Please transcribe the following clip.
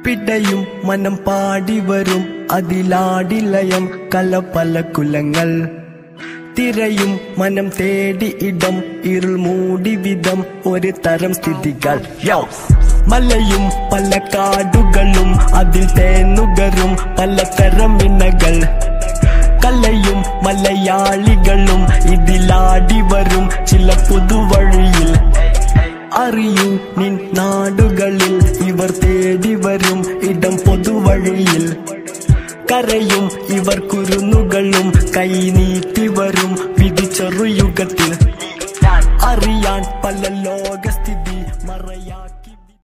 പിടയും മനം പാടി വരും അതിലാടിലയം കല പല കുലങ്ങൾ തിരയും മനം തേടി ഇടം ഇരുൾ മൂടി വിധം ഒരു തരം സ്ഥിതികൾ യോ മലയും പല കാടുകളും അതിൽ തേനുകരും പലതരം ഇണകൾ കലയും മലയാളികളും ഇതിലാടി വരും ചില പുതുവഴിയിൽ അറിയൂ നിൻ നാടുകളിൽ ഇവർ തേടി വരും ഇടം പൊതുവഴിയിൽ കരയും ഇവർ കുരുന്നുകളും കൈനീട്ടി വരും വിധി ചെറുയുഗത്തിൽ അറിയാൻ പല ലോക